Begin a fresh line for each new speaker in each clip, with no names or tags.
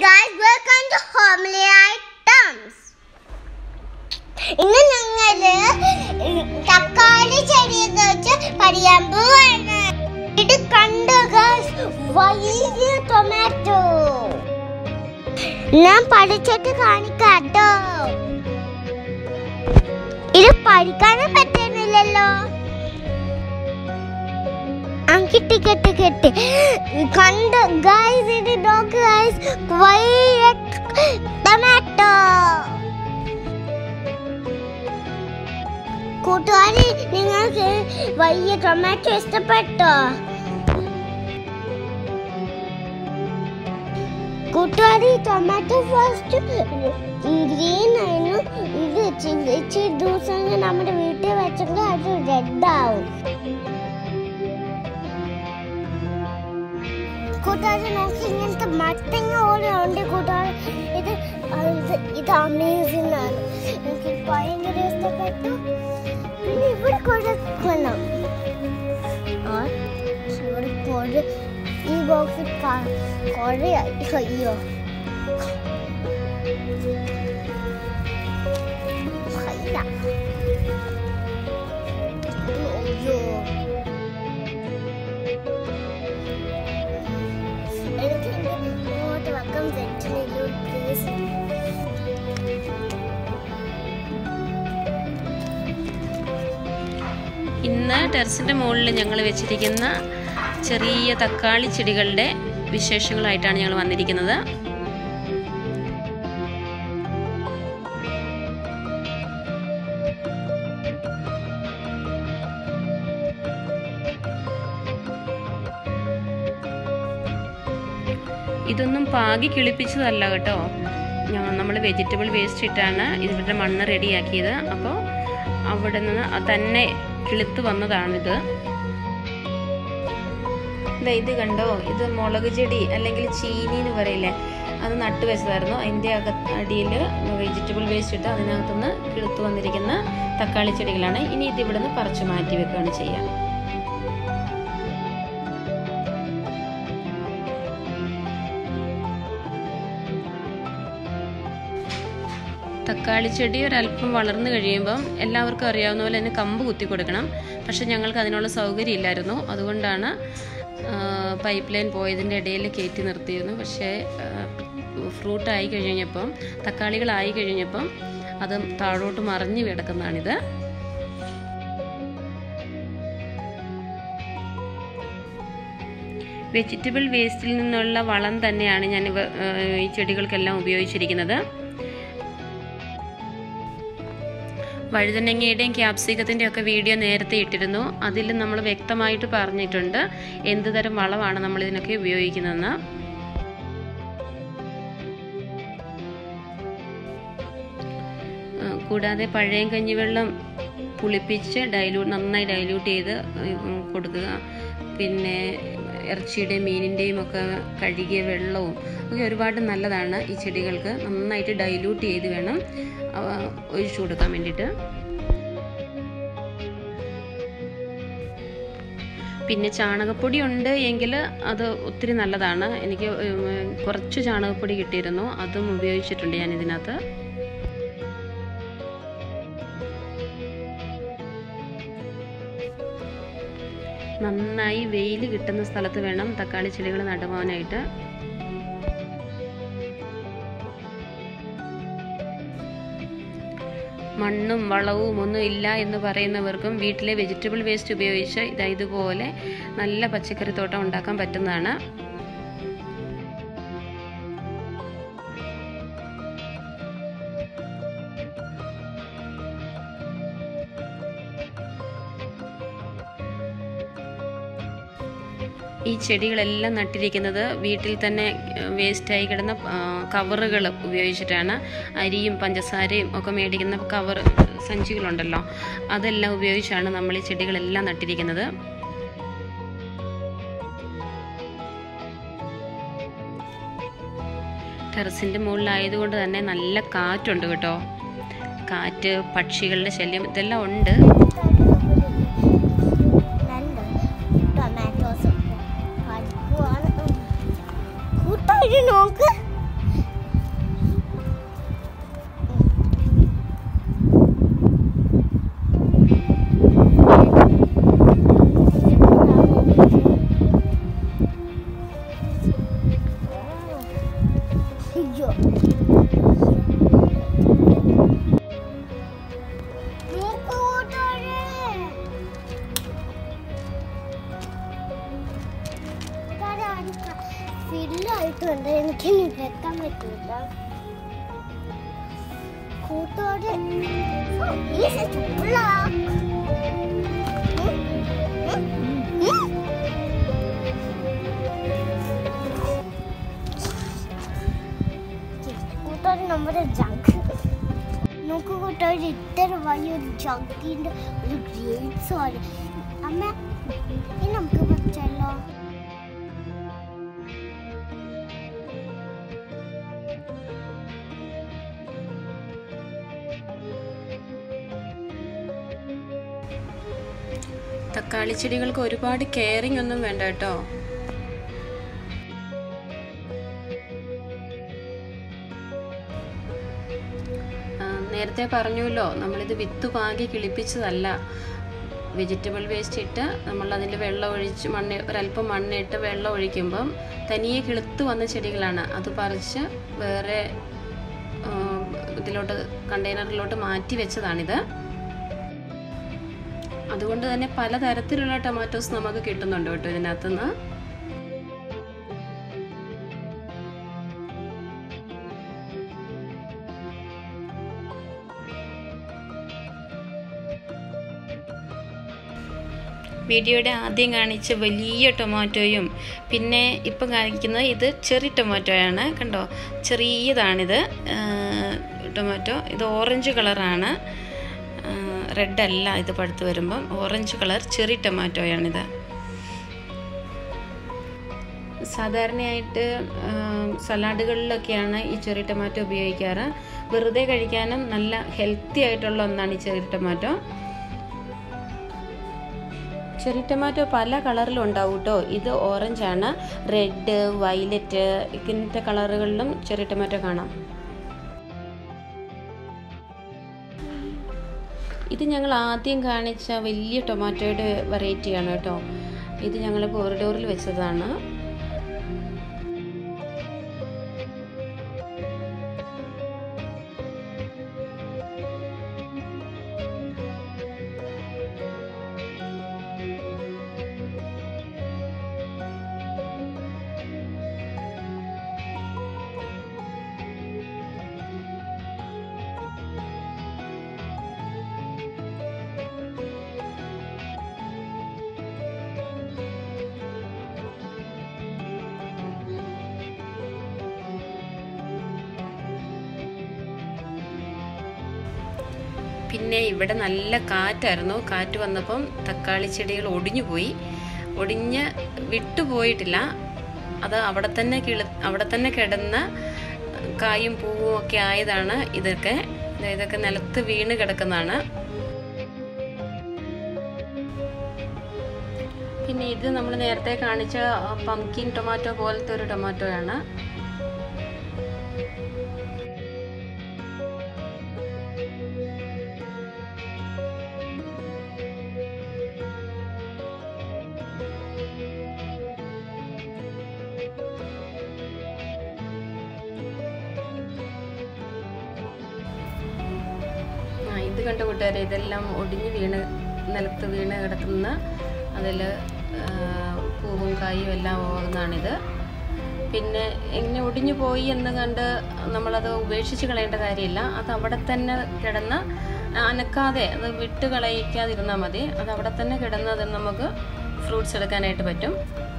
guys, welcome to Homely Items. ഇന്ന് ഞങ്ങള് തക്കാളി ചെടിയെന്ന് വെച്ച് പഠിക്കാൻ പോവാണ് ഇത് കണ്ടു ഗായ്സ് വലിയ ടൊമാറ്റോ ഞാൻ പഠിച്ചിട്ട് കാണിക്കാട്ടോ ഇത് പഠിക്കാനും പറ്റുന്നില്ലല്ലോ ആ, കിട്ടി കിട്ടി കിട്ടി കണ്ട് ഗൈസ് ഇത് നോക്ക് ഗൈസ് ടൊമാറ്റോ കൂട്ടുകാരി നിങ്ങൾക്ക് വലിയ ടൊമാറ്റോ ഇഷ്ടപ്പെട്ടോ കൂട്ടുകാരി ടൊമാറ്റോ ഫസ്റ്റ് ഗ്രീൻ ആയിരുന്നു ഇത് ഇച്ചിരി ഇച്ചിരി ദിവസം കഴിഞ്ഞ് നമ്മുടെ വീട്ടിൽ വെച്ചെങ്കിൽ അത് റെഡ് ആവും കൂട്ടുകാരി നോക്കി ഇങ്ങനത്തെ മത്തങ്ങ പോലെ ഉണ്ട് കൂട്ടുകാരി ഇത് ആ, ഇത് ഇത് അമേസിംഗ് ആണ് എനിക്ക് ഭയങ്കര ഇഷ്ടപ്പെട്ടു പിന്നെ ഇവിടെ കൊടുക്കണം ആ ഇവിടെ കുറെ ഈ ബോക്സിൽ കുറെ അയ്യോ അയ്യ. അയ്യോ എനിക്ക് എന്റെ ഇങ്ങോട്ട് വെക്കാൻ പറ്റുന്നില്ല പ്ലീസ്
ഇന്ന് ടെറസിൻ്റെ മുകളിൽ ഞങ്ങൾ വെച്ചിരിക്കുന്ന ചെറിയ തക്കാളി ചെടികളുടെ വിശേഷങ്ങളായിട്ടാണ് ഞങ്ങൾ വന്നിരിക്കുന്നത് ഇതൊന്നും പാകി കിളിപ്പിച്ചതല്ല കേട്ടോ നമ്മൾ വെജിറ്റബിൾ വേസ്റ്റ് ഇട്ടാണ് ഇതിവിടെ മണ്ണ് റെഡിയാക്കിയത് അപ്പോൾ അവിടെ നിന്ന് അത് തന്നെ കിളുത്ത് വന്നതാണിത് ദേ ഇത് കണ്ടോ ഇത് മുളക് ചെടി അല്ലെങ്കിൽ ചീനി എന്ന് പറയില്ലേ അത് നട്ടു വെച്ചതായിരുന്നു അതിൻ്റെ അക അടിയിൽ വെജിറ്റബിൾ വേസ്റ്റ് ഇട്ട് അതിനകത്തുനിന്ന് കിളുത്ത് വന്നിരിക്കുന്ന തക്കാളി ചെടികളാണ് ഇനി ഇത് ഇവിടെ നിന്ന് പറിച്ചു മാറ്റി വെക്കുകയാണ് ചെയ്യുക തക്കാളി ചെടി ഒരല്പം വളർന്നു കഴിയുമ്പം എല്ലാവർക്കും അറിയാവുന്ന പോലെ തന്നെ കമ്പ് കുത്തി കൊടുക്കണം പക്ഷെ ഞങ്ങൾക്ക് അതിനുള്ള സൗകര്യം ഇല്ലായിരുന്നു അതുകൊണ്ടാണ് പൈപ്പ് ലൈൻ പോയതിൻ്റെ ഇടയിൽ കയറ്റി നിർത്തിയിരുന്നു പക്ഷേ ഫ്രൂട്ട് ആയി കഴിഞ്ഞപ്പം തക്കാളികളായി കഴിഞ്ഞപ്പം അത് താഴോട്ട് മറിഞ്ഞു കിടക്കുന്നതാണിത് വെജിറ്റബിൾ വേസ്റ്റിൽ നിന്നുള്ള വളം തന്നെയാണ് ഞാൻ ഇവ ഏഹ് ഈ ചെടികൾക്കെല്ലാം ഉപയോഗിച്ചിരിക്കുന്നത് വഴുതനങ്ങയുടെയും ക്യാപ്സിക്കത്തിൻ്റെ ഒക്കെ വീഡിയോ നേരത്തെ ഇട്ടിരുന്നു അതിൽ നമ്മൾ വ്യക്തമായിട്ട് പറഞ്ഞിട്ടുണ്ട് എന്ത് തരം വളമാണ് നമ്മൾ ഇതിനൊക്കെ ഉപയോഗിക്കുന്നതെന്ന് ആ, കൂടാതെ പഴയ കഞ്ഞിവെള്ളം പുളിപ്പിച്ച് ഡൈലൂട്ട് നന്നായി ഡൈല്യൂട്ട് ചെയ്ത് ഉം, കൊടുക്കുക പിന്നെ ഇറച്ചിയുടെയും മീനിൻ്റെയും ഒക്കെ കഴുകിയ വെള്ളവും ഒക്കെ ഒരുപാട് നല്ലതാണ് ഈ ചെടികൾക്ക് നന്നായിട്ട് ഡൈല്യൂട്ട് ചെയ്ത് വേണം അവ ഒഴിച്ചു കൊടുക്കാൻ വേണ്ടിയിട്ട് പിന്നെ ചാണകപ്പൊടി ഉണ്ട് എങ്കിൽ അത് ഒത്തിരി നല്ലതാണ് എനിക്ക് ഉം, കുറച്ച് ചാണകപ്പൊടി കിട്ടിയിരുന്നു അതും ഉപയോഗിച്ചിട്ടുണ്ട് ഞാൻ ഇതിനകത്ത് നന്നായി വെയിൽ കിട്ടുന്ന സ്ഥലത്ത് വേണം തക്കാളി ചെടികൾ നടുവാനായിട്ട് മണ്ണും വളവും ഒന്നും ഇല്ല എന്ന് പറയുന്നവർക്കും വീട്ടിലെ വെജിറ്റബിൾ വേസ്റ്റ് ഉപയോഗിച്ച് ഇതാ ഇതുപോലെ നല്ല പച്ചക്കറി തോട്ടം ഉണ്ടാക്കാൻ പറ്റുന്നതാണ് ഈ ചെടികളെല്ലാം നട്ടിരിക്കുന്നത് വീട്ടിൽ തന്നെ വേസ്റ്റായി കിടന്ന കവറുകൾ ഉപയോഗിച്ചിട്ടാണ് അരിയും പഞ്ചസാരയും ഒക്കെ മേടിക്കുന്ന കവർ സഞ്ചികളുണ്ടല്ലോ അതെല്ലാം ഉപയോഗിച്ചാണ് നമ്മൾ ഈ ചെടികളെല്ലാം നട്ടിരിക്കുന്നത് ടെറസിൻ്റെ മുകളിലായതുകൊണ്ട് തന്നെ നല്ല കാറ്റുണ്ട് കേട്ടോ കാറ്റ് പക്ഷികളുടെ ശല്യം ഇതെല്ലാം ഉണ്ട്
രണ്ട് ടൊമാറ്റോസ് പഠിക്കുവാണ് കൂട്ടായി നോക്ക് എനിക്ക് നികത്താൻ പറ്റൂല കൂട്ടോടെ ഈ ബ്ലോക്ക് കൂട്ടോടെ നമ്മുടെ ജങ്ക് നമുക്ക് കൂട്ടോടെ ഇത്ര വലിയൊരു ജങ്കിന്റെ ഒരു ഗ്രേറ്റ് സോറി അമ്മ ഇനി നമുക്ക് പറ്റല്ലോ
തക്കാളി ചെടികൾക്ക് ഒരുപാട് കെയറിങ് ഒന്നും വേണ്ട കേട്ടോ ആ, നേരത്തെ പറഞ്ഞുവല്ലോ നമ്മളിത് വിത്ത് പാകി കിളിപ്പിച്ചതല്ല വെജിറ്റബിൾ വേസ്റ്റ് ഇട്ട് നമ്മൾ അതിൽ വെള്ളം ഒഴിച്ച് മണ്ണ് ഒരല്പം മണ്ണിട്ട് വെള്ളം ഒഴിക്കുമ്പം തനിയെ കിളുത്ത് വന്ന ചെടികളാണ് അത് പറിച്ച് വേറെ ആ, ഇതിലോട്ട് കണ്ടെയ്നറിലോട്ട് മാറ്റി വെച്ചതാണിത് അതുകൊണ്ട് തന്നെ പലതരത്തിലുള്ള ടൊമാറ്റോസ് നമുക്ക് കിട്ടുന്നുണ്ട് കേട്ടോ ഇതിനകത്തുനിന്ന് വീഡിയോയുടെ ആദ്യം കാണിച്ച വലിയ ടൊമാറ്റോയും പിന്നെ ഇപ്പം കാണിക്കുന്നത് ഇത് ചെറിയ ടൊമാറ്റോയാണ് കണ്ടോ ചെറിയതാണിത് ആ, ടൊമാറ്റോ ഇത് ഓറഞ്ച് കളറാണ് റെഡ് അല്ല ഇത് പഴുത്ത് വരുമ്പം ഓറഞ്ച് കളർ ചെറി ടൊമാറ്റോയാണിത് സാധാരണയായിട്ട് സലാഡുകളിലൊക്കെയാണ് ഈ ചെറി ടൊമാറ്റോ ഉപയോഗിക്കാറ് വെറുതെ കഴിക്കാനും നല്ല ഹെൽത്തി ആയിട്ടുള്ള ഒന്നാണ് ഈ ചെറി ടൊമാറ്റോ ചെറി ടൊമാറ്റോ പല കളറിലും ഉണ്ടാവും കേട്ടോ ഇത് ഓറഞ്ച് ആണ് റെഡ് വയലറ്റ് ഇങ്ങനത്തെ കളറുകളിലും ചെറി ടൊമാറ്റോ കാണാം ഇത് ഞങ്ങൾ ആദ്യം കാണിച്ച വലിയ ടൊമാറ്റോയുടെ വെറൈറ്റിയാണ് കേട്ടോ ഇത് ഞങ്ങൾ കോറിഡോറിൽ വെച്ചതാണ് പിന്നെ ഇവിടെ നല്ല കാറ്റായിരുന്നു കാറ്റ് വന്നപ്പം തക്കാളി ചെടികൾ ഒടിഞ്ഞു പോയി ഒടിഞ്ഞ് വിട്ടുപോയിട്ടില്ല അത് അവിടെ തന്നെ കിളി അവിടെ തന്നെ കിടന്ന കായും പൂവും ഒക്കെ ആയതാണ് ഇതൊക്കെ ദേ ഇതൊക്കെ നിലത്ത് വീണ് കിടക്കുന്നതാണ് പിന്നെ ഇത് നമ്മൾ നേരത്തെ കാണിച്ച പംകിൻ ടൊമാറ്റോ പോലത്തെ ഒരു ടൊമാറ്റോയാണ് ആ ഇത് കണ്ട കൂട്ടുകാരെ ഇതെല്ലാം ഒടിഞ്ഞ് വീണ് നിലത്ത് വീണ് കിടക്കുന്ന അതിൽ പൂവും കായും എല്ലാം പോകുന്നതാണിത് പിന്നെ എങ്ങനെ ഒടിഞ്ഞു പോയി എന്ന് കണ്ട് നമ്മളത് ഉപേക്ഷിച്ച് കളയേണ്ട കാര്യമില്ല അത് അവിടെ തന്നെ കിടന്ന് അനക്കാതെ അത് വിട്ട് കളയിക്കാതിരുന്നാൽ മതി അത് അവിടെ തന്നെ കിടന്ന് അത് നമുക്ക് ഫ്രൂട്ട്സ് എടുക്കാനായിട്ട് പറ്റും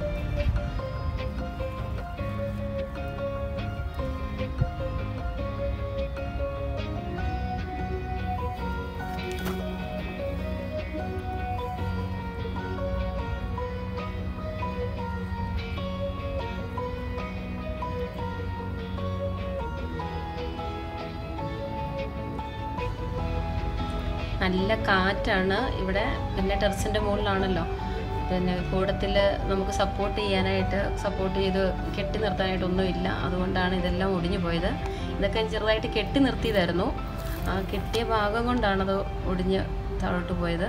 നല്ല കാറ്റാണ് ഇവിടെ പിന്നെ ടെറസിൻ്റെ മുകളിലാണല്ലോ പിന്നെ കൂടത്തിൽ നമുക്ക് സപ്പോർട്ട് ചെയ്യാനായിട്ട് സപ്പോർട്ട് ചെയ്ത് കെട്ടി നിർത്താനായിട്ടൊന്നും ഇല്ല അതുകൊണ്ടാണ് ഇതെല്ലാം ഒടിഞ്ഞു പോയത് ഇതൊക്കെ ചെറുതായിട്ട് കെട്ടി നിർത്തിയതായിരുന്നു ആ കെട്ടിയ ഭാഗം കൊണ്ടാണത് ഒടിഞ്ഞ് താഴോട്ട് പോയത്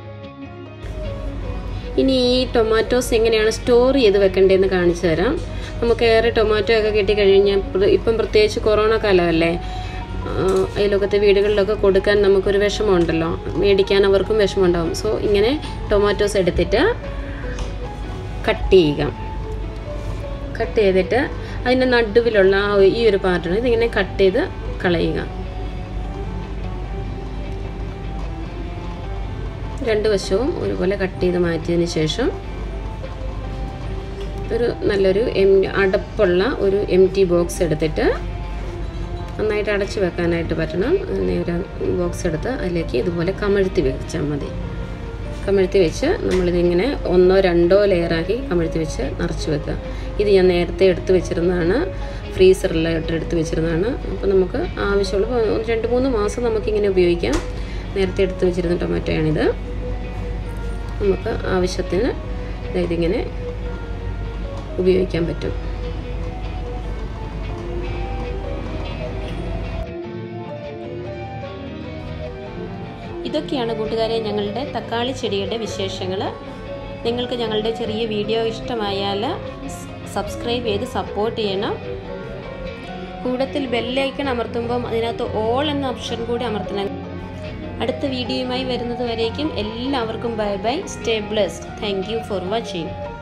ഇനി ഈ ടൊമാറ്റോസ് എങ്ങനെയാണ് സ്റ്റോർ ചെയ്ത് വെക്കേണ്ടതെന്ന് കാണിച്ചു തരാം നമുക്ക് ഏറെ ടൊമാറ്റോ ഒക്കെ കിട്ടിക്കഴിഞ്ഞാൽ പ്ര- ഇപ്പം പ്രത്യേകിച്ച് കൊറോണ കാലമല്ലേ ആഹ് അയൽവക്കത്തെ വീടുകളിലൊക്കെ കൊടുക്കാൻ നമുക്കൊരു വിഷമമുണ്ടല്ലോ മേടിക്കാൻ അവർക്കും വിഷമമുണ്ടാകും സോ ഇങ്ങനെ ടൊമാറ്റോസ് എടുത്തിട്ട് കട്ട് ചെയ്യുക കട്ട് ചെയ്തിട്ട് അതിൻ്റെ നടുവിലുള്ള ആ ഈ ഒരു പാർട്ടാണ് ഇതിങ്ങനെ കട്ട് ചെയ്ത് കളയുക രണ്ട് വശവും ഒരുപോലെ കട്ട് ചെയ്ത് മാറ്റിയതിന് ശേഷം ഒരു നല്ലൊരു എം അടപ്പുള്ള ഒരു എം ടി ബോക്സ് എടുത്തിട്ട് നന്നായിട്ട് അടച്ച് വെക്കാനായിട്ട് പറ്റണം അങ്ങനെ ഒരു ബോക്സ് എടുത്ത് അതിലേക്ക് ഇതുപോലെ കമഴ്ത്തി വെച്ചാൽ മതി കമഴ്ത്തി വെച്ച് നമ്മളിതിങ്ങനെ ഒന്നോ രണ്ടോ ലെയറാക്കി കമഴ്ത്തി വെച്ച് നിറച്ച് വെക്കുക ഇത് ഞാൻ നേരത്തെ എടുത്ത് വെച്ചിരുന്നതാണ് ഫ്രീസറിലായിട്ട് എടുത്ത് വെച്ചിരുന്നതാണ് അപ്പോൾ നമുക്ക് ആവശ്യമുള്ള ഇപ്പോൾ ഒരു രണ്ട് മൂന്ന് മാസം നമുക്കിങ്ങനെ ഉപയോഗിക്കാം നേരത്തെ എടുത്ത് വെച്ചിരുന്ന ടൊമാറ്റോയാണിത് നമുക്ക് ആവശ്യത്തിന് ഇതിങ്ങനെ ഉപയോഗിക്കാൻ പറ്റും ഇതൊക്കെയാണ് കൂട്ടുകാരെ ഞങ്ങളുടെ തക്കാളി ചെടിയുടെ വിശേഷങ്ങൾ നിങ്ങൾക്ക് ഞങ്ങളുടെ ചെറിയ വീഡിയോ ഇഷ്ടമായാൽ സ് സബ്സ്ക്രൈബ് ചെയ്ത് സപ്പോർട്ട് ചെയ്യണം കൂടത്തിൽ ബെല്ലൈക്കൺ അമർത്തുമ്പം അതിനകത്ത് ഓൾ എന്ന ഓപ്ഷൻ കൂടി അമർത്തണം അടുത്ത വീഡിയോയുമായി വരുന്നത് വരേക്കും എല്ലാവർക്കും bye bye stay blessed thank you for watching